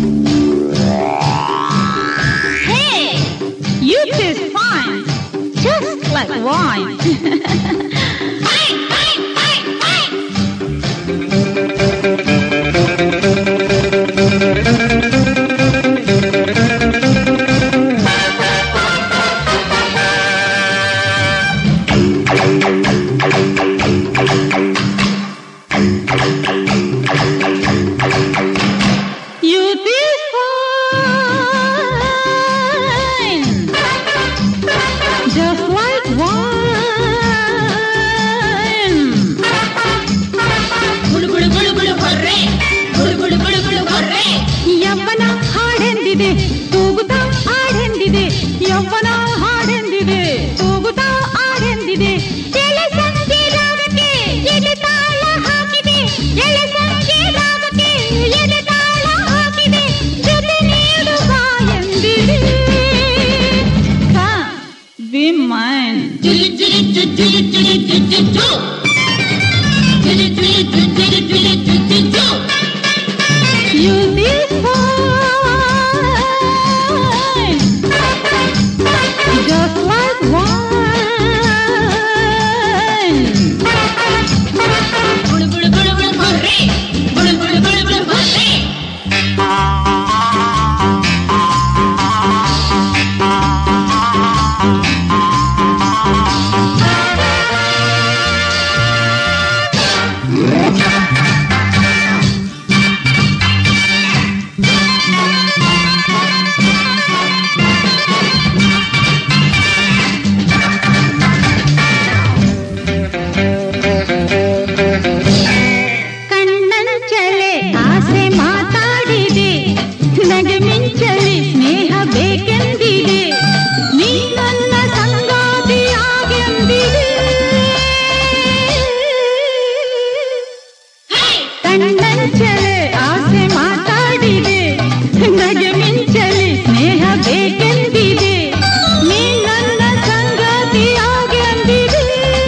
Hey, you taste fine, just like wine. Fine, fine, fine, fine. You taste fine, just like wine. ಗುಳು ಗುಳು ಗುಳು ಗುಳು ಹೊರ್ರೆ ಗುಳು ಗುಳು ಗುಳು ಗುಳು ಹೊರ್ರೆ ಯವ್ವನ ಹಾಡೆಂದಿದೆ ತೂಗುತ್ತಾ ಆಡೆಂದಿದೆ ಯವ್ವನ ಹಾಡೆಂದಿದೆ ತೂಗುತ್ತಾ ಆಡೆಂದಿದೆ ಎಳೆ ಸಂಜೆ ರಾಗಕ್ಕೆ ಎಲೆ ತಾಳ ಹಾಕಿದೆ ಎಳೆ ಸಂಜೆ ರಾಗಕ್ಕೆ ಎಲೆ ತಾಳ ಹಾಕಿದೆ ಜೊತೆ ನೀಡುವ ಎಂದಿದೆ ಬಿ ಮೈನ್ ಜುಲಿ ಜುಲಿ ಜು ಜುಲಿ ಜುಲಿ ಜು ಜು ಜು ಜುಲಿ ಜುಲಿ ಜು ಜುಲಿ ಜುಲಿ ಜು ಜು ಜು You this fine, just like wine. ಗುಳು ಗುಳು ಗುಳು ಗುಳು ಹೊರ್ರೆ ಗುಳು ಗುಳು ಗುಳು ಗುಳು ಹೊರ್ರೆ ಕಣ್ಣಂಚಲೆ ಆಸೆ ಮಾತಾಡಿದೆ ನಗೆ ಮಿಂಚಲಿ ಸ್ನೇಹ ಬೇಕೆಂದಿದೆ ನೀ ನನ್ನ ಸಂಗಾತಿಯಾಗೆಂದಿದೆ ಕಣ್ಣಂಚಲೆ ಆಸೆ ಮಾತಾಡಿದೆ ನಗೆ ಮಿಂಚಲಿ ಸ್ನೇಹ ಬೇಕೆಂದಿದೆ ನೀ ನನ್ನ ಸಂಗಾತಿಯಾಗೆಂದಿದೆ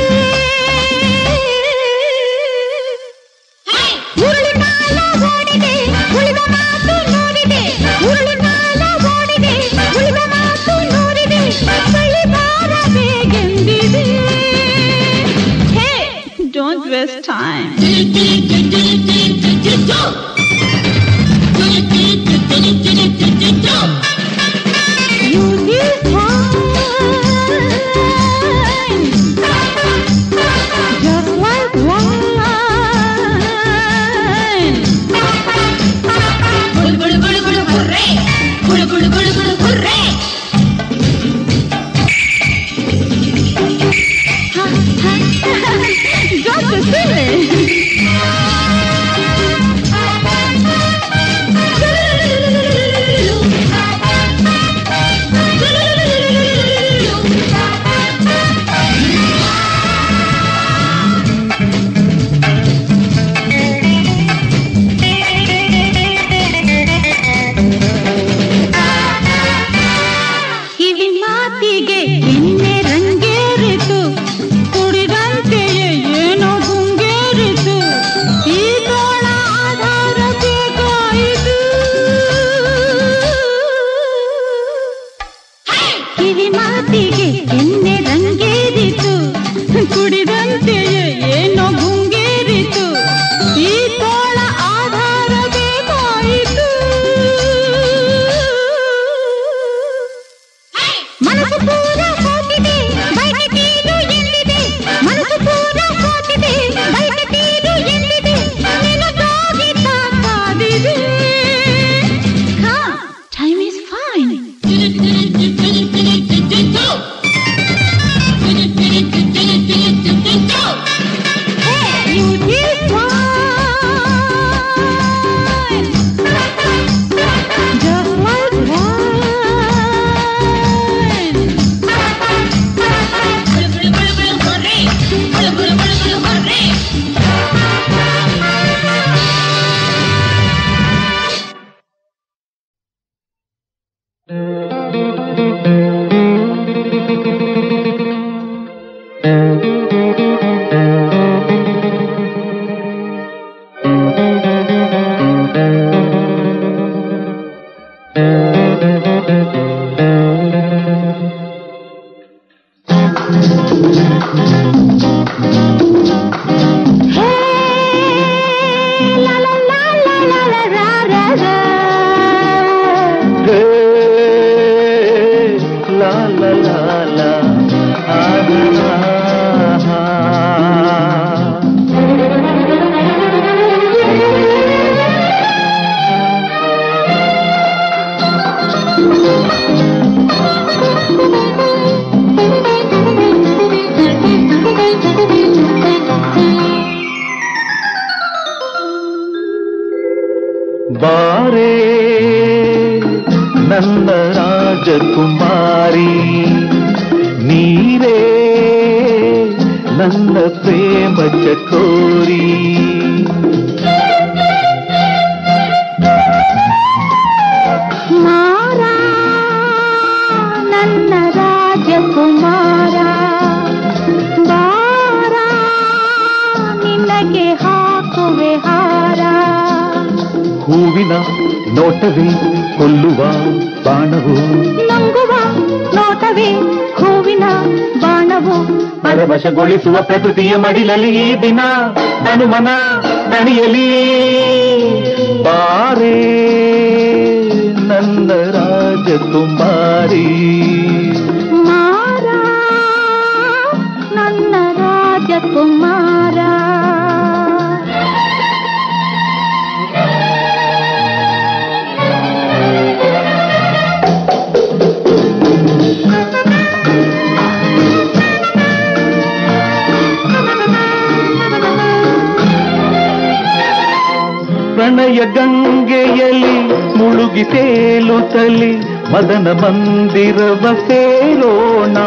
ಉರುಳಿ ಕಾಲ ಓಡಿದೆ ಉಳಿದ ಮಾತು ನೋಡಿದೆ ಉರುಳಿ ಕಾಲ ಓಡಿದೆ ಉಳಿದ ಮಾತು ನೋಡಿದೆ ಬಳಿ ಬಾರ ಬೇಗೆಂದಿದೆ ಹೇ ಡೋಂಟ್ ವೇಸ್ಟ್ ಟೈಮ್ ಜುಲಿ ಜುಲಿ ಜು ಜುಲಿ ಜುಲಿ ಜು ಜು ಜು ಜುಲಿ ಜುಲಿ ಜು ಜುಲಿ ಜುಲಿ ಜು ಜು ಜು You is fine, just like wine. ಗುಳು ಗುಳು ಗುಳು ಗುಳು ಹೊರ್ರೆ ಗುಳು ಗುಳು ಗುಳು ಗುಳು ಹೊರ್ರೆ Just a silly. ಕಿವಿ ಮಾತಿಗೆ ಎಣ್ಣೆ ರಂಗೇರಿತು ಕುಡಿದಂತೆಯೇ ಏನೋ ಗುಂಗೇರಿತು ಈ ತೋಳ ಆಧಾರ ಬೇಕಾಯಿತು ಕಿವಿ ಮಾತಿಗೆ ಎಣ್ಣೆ ರಂಗೇರಿತು ಕುಡಿದಂತೆಯೇ ಏನೋ ಗುಂಗೇರಿತು ಈ ತೋಳ ಆಧಾರ ಬೇಕಾಯಿತು ಮನಸ್ಸು ಪೂರ ಹೋಗಿದೆ ಬೈಕ್ ತೀರು ಎಲ್ಲಿದೆ ಮನಸ್ಸು ಪೂರ ಹೋಗಿದೆ ಬೈಕ್ ತೀರು ಎಲ್ಲಿದೆ ನಿನಗಾಗಿ ತಾಕಾದಿದೆ ಟೈಮ್ ಇಸ್ ಫೈನ್ ಜುಲಿ ಜುಲಿ ಜು ಜುಲಿ ಜುಲಿ ಜು ಜು ಜು ಜುಲಿ ಜುಲಿ ಜು ಜುಲಿ ಜುಲಿ ಜು ಜು ಜು You is fine, just like wine. ಗುಳು ಗುಳು ಗುಳು ಗುಳು ಹೊರ್ರೆ ಗುಳು ಗುಳು ಗುಳು ಗುಳು ಹೊರ್ರೆ ಹೇ ಲಾ ಲಾ ಲಾ ಲಾ ಆ, ಆ, ಆ. ಬಾರೇ ನನ್ನ ರಾಜಕುಮಾರಿ ನೀರೇ ನನ್ನ ಪ್ರೇಮ ಚಕೋರಿ ಮಾರ ನನ್ನ ರಾಜಕುಮಾರ ಬಾರ ನಿನಗೆ ಹಾಕುವೆ ಹಾರ ಹೂವಿನ ನೋಟವೇ ಕೊಲ್ಲುವ ಬಾಣವು ನಂಗುವ ನೋಟವೇ ಹೂವಿನ ಬಾಣವು ಪರವಶಗೊಳಿಸುವ ಪ್ರಕೃತಿಯ ಮಡಿಲಲ್ಲಿ ಈ ದಿನ ಹನುಮನ ದಣಿಯಲಿ ಬಾರೇ ನನ್ನ ರಾಜಕುಮಾರಿ ಮಾರ ನನ್ನ ರಾಜಕುಮಾರ ಪ್ರಣಯ ಗಂಗೆಯಲ್ಲಿ ಮುಳುಗಿ ತೇಲುತ್ತಲಿ ಮದನ ಮಂದಿರವ ಸೇರೋಣ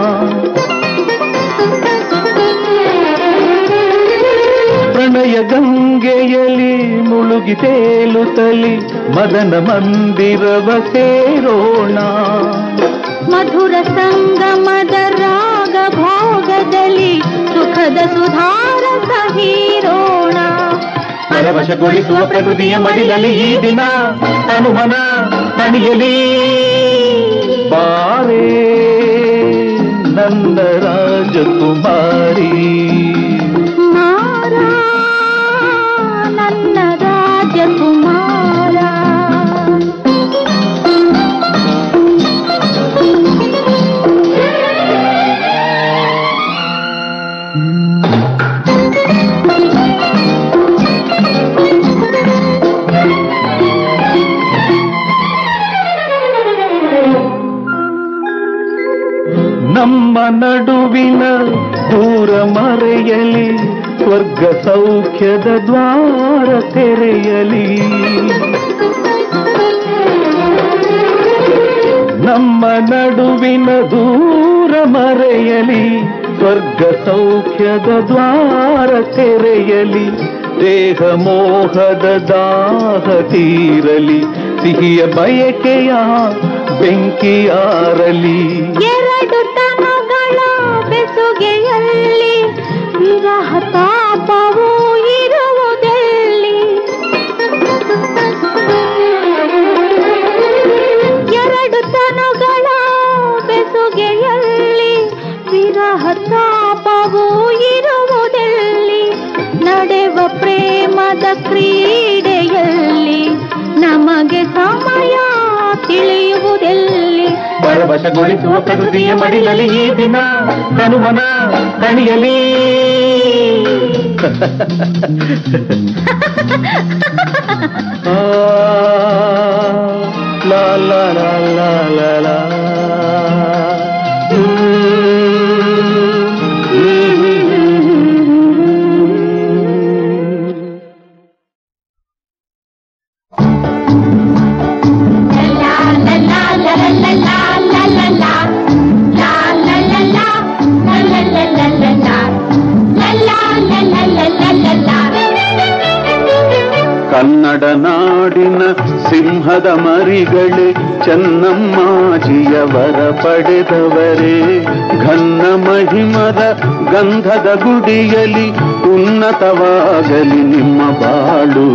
ಪ್ರಣಯ ಗಂಗೆಯಲ್ಲಿ ಮುಳುಗಿ ತೇಲುತ್ತಲಿ ಮದನ ಮಂದಿರವ ಸೇರೋಣ ಮಧುರ ಸಂಗಮದ ರಾಗ ಭೋಗದಲ್ಲಿ ಸುಖದ ಸುಧಾರ ಸಹೀರೋಣ ಪರವಶಗೊಳಿಸುವ ಪ್ರಕೃತಿಯ ಮಡಿಲಲ್ಲಿ ಈ ದಿನ ಹನುಮನ ದಣಿಯಲಿ ಬಾರೇ ನನ್ನ ರಾಜಕುಮಾರಿ ಮಾರ ನನ್ನ ರಾಜಕುಮಾರ ನಮ್ಮ ನಡುವಿನ ದೂರ ಮರೆಯಲಿ ಸ್ವರ್ಗ ಸೌಖ್ಯದ ದ್ವಾರ ತೆರೆಯಲಿ ನಮ್ಮ ನಡುವಿನ ದೂರ ಮರೆಯಲಿ ಸ್ವರ್ಗ ಸೌಖ್ಯದ ದ್ವಾರ ತೆರೆಯಲಿ ದೇಹ ಮೋಹದ ದಾಹ ತೀರಲಿ ಸಿಹಿಯ ಬಯಕೆಯ ಬೆಂಕಿಯಾರಲಿ ಎರಡು ತನಗಳ ಬೆಸುಗೆಯಲ್ಲಿ ವಿರಹ ತಾಪವು ಇರುವುದೆಲ್ಲಿ ಎರಡು ತನಗಳ ಬೆಸುಗೆಯಲ್ಲಿ ವಿರಹ ತಾಪವು ಇರುವುದೆಲ್ಲಿ ನಡೆವ ಪ್ರೇಮದ ಕ್ರೀಡೆಯಲ್ಲಿ ನಮಗೆ ಸಮಯ ತಿಳಿಯುವುದೆಲ್ಲಿ ಪರವಶಗೊಳಿಸುವ ಪ್ರಕೃತಿಯ ಮಡಿಲಲ್ಲಿ ಈ ದಿನ ಹನುಮನ ಕಣಿಯಲಿ ಆ, ಲಾ ಲಾ ಲಾ ಲಾ ಲಾ ಲಾ. ಕನ್ನಡ ನಾಡಿನ ಸಿಂಹದ ಮರಿಗಳೇ ಚೆನ್ನಮ್ಮಾಜಿಯವರ ಪಡೆದವರೇ ಘನ್ನ ಮಹಿಮದ ಗಂಧದ ಗುಡಿಯಲಿ ಉನ್ನತವಾಗಲಿ ನಿಮ್ಮ ಬಾಳು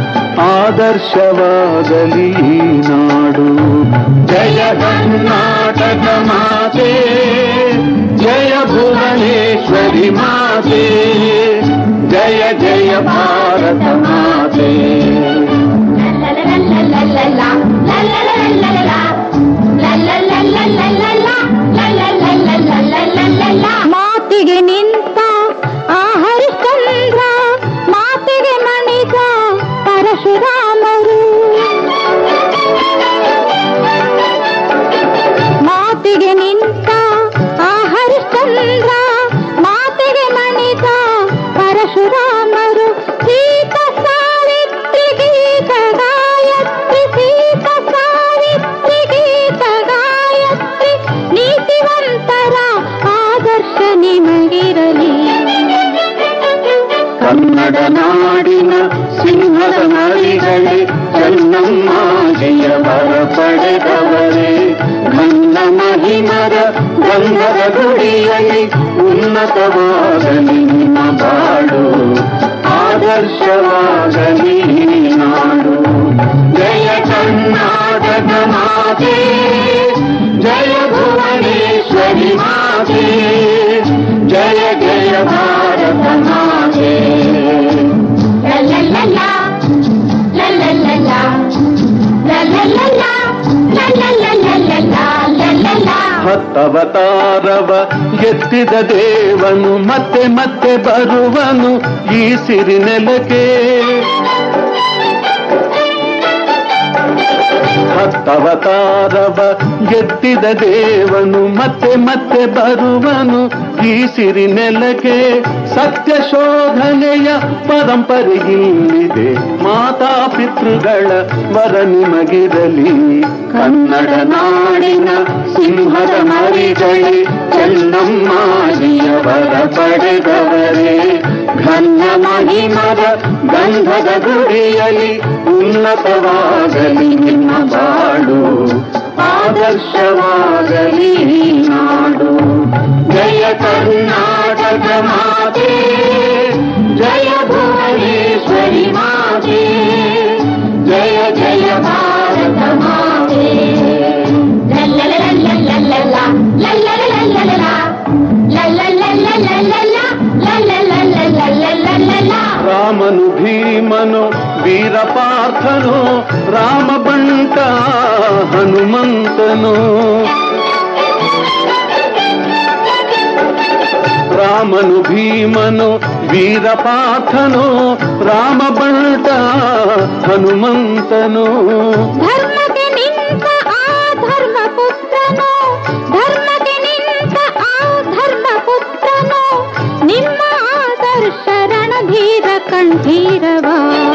ಆದರ್ಶವಾಗಲಿ ಈ ನಾಡು ಜಯ ಕರ್ನಾಟಕ ಮಾತೆ ಜಯ ಭುವನೇಶ್ವರಿ ಮಾತೆ ಜಯ ಜಯ ಭಾರತ ಮಾತೆ ಗಂಧದ ಗುಡಿಯಲ್ಲಿ ಉನ್ನತವಾಗಲಿ ನಿಮ್ಮ ಬಾಳು ಆದರ್ಶವಾಗಲಿ ನಾಡು ಜಯ ಕರ್ನಾಟಕ ಮಾತೆ ಜಯ ಭುವನೇಶ್ವರಿ ಮಾತೆ ಜಯ ಜಯ ಭಾರತ ಮಾತೆ La la la la, la la la la, la la la la, la la la la la la, la la la. ಹತ್ತವತಾರವ ಎತ್ತಿದ ದೇವನು ಮತ್ತೆ ಮತ್ತೆ ಬರುವನು ಈ ಸಿರಿ ನೆಲಕ್ಕೆ ಹತ್ತವತಾರವ ಎತ್ತಿದ ದೇವನು ಮತ್ತೆ ಮತ್ತೆ ಬರುವನು ಈ ಸಿರಿ ನೆಲಕ್ಕೆ ಸತ್ಯ ಶೋಧನೆಯ ಪರಂಪರೆಯಿಲ್ಲಿದೆ ಮಾತಾ ಪಿತೃಗಳ ವರ ನಿಮಗಿರಲಿ ಕನ್ನಡ ನಾಡಿನ ಸಿಂಹದ ಮರಿಗಳೇ ಚೆನ್ನಮ್ಮಾಜಿಯವರ ಪಡೆದವರೇ ಘನ್ನ ಮಹಿಮದ ಗಂಧದ ಗುಡಿಯಲಿ ಉನ್ನತವಾಗಲಿ ನಿಮ್ಮ ಬಾಳು ಆದರ್ಶವಾಗಲಿ ನಾಡು ಜಯ ಕರ್ನಾಟಕ ಮಾತೆ ಜಯ ಭುವನೇಶ್ವರಿ ಮಾತೆ ಜಯ ಜಯ ಭಾರತ ಮಾತೆ La la la la la la la, la la la la la la, la la la la la la la, la la la la la la la la la. ರಾಮನು ಭೀಮನು ವೀರಪಾರ್ಥನು ರಾಮ ಬಂಟ ಹನುಮಂತನು ರಾಮನು ಭೀಮನು ವೀರಪಾರ್ಥನು ರಾಮ ಬಂಟ ಹನುಮಂತನು ಧರ್ಮಕ್ಕೆ ನಿಂತ ಆ ಧರ್ಮ ಪುತ್ರನು ಧರ್ಮಕ್ಕೆ ನಿಂತ ಆ ಧರ್ಮ ಪುತ್ರನು ನಿಮ್ಮ ಆದರ್ಶ ರಣಧೀರ ಕಂಠೀರವ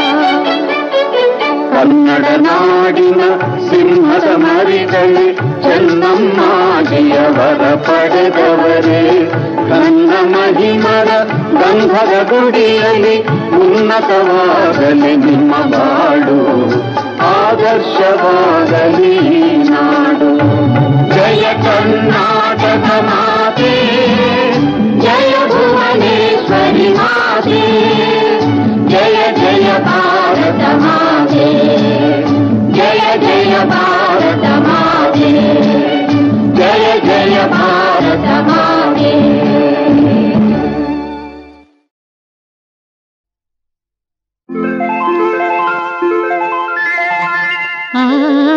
ಕನ್ನಡ ನಾಡಿನ ಸಿಂಹದ ಮರಿಗಳೇ ಚೆನ್ನಮ್ಮಾಜಿಯವರ ಪಡೆದವರೇ ಕನ್ನ ಮಹಿಮರ ಗಂಧದ ಗುಡಿಯಲ್ಲಿ ಉನ್ನತವಾಗಲಿ ನಿಮ್ಮ ಬಾಳು ಆದರ್ಶವಾಗಲಿ ನಾಡು ಜಯ ಕರ್ನಾಟಕ ಮಾತೆ ಜಯ ಭುವನೇಶ್ವರಿ ಮಾತೆ ಜಯ ಜಯ ಭಾರತ ಮಾತೆ ಜಯ ಜಯ ಭಾರತ ಮಾತೆ ಜಯ ಜಯ ಭಾರತ ಮಾತೆ ಆ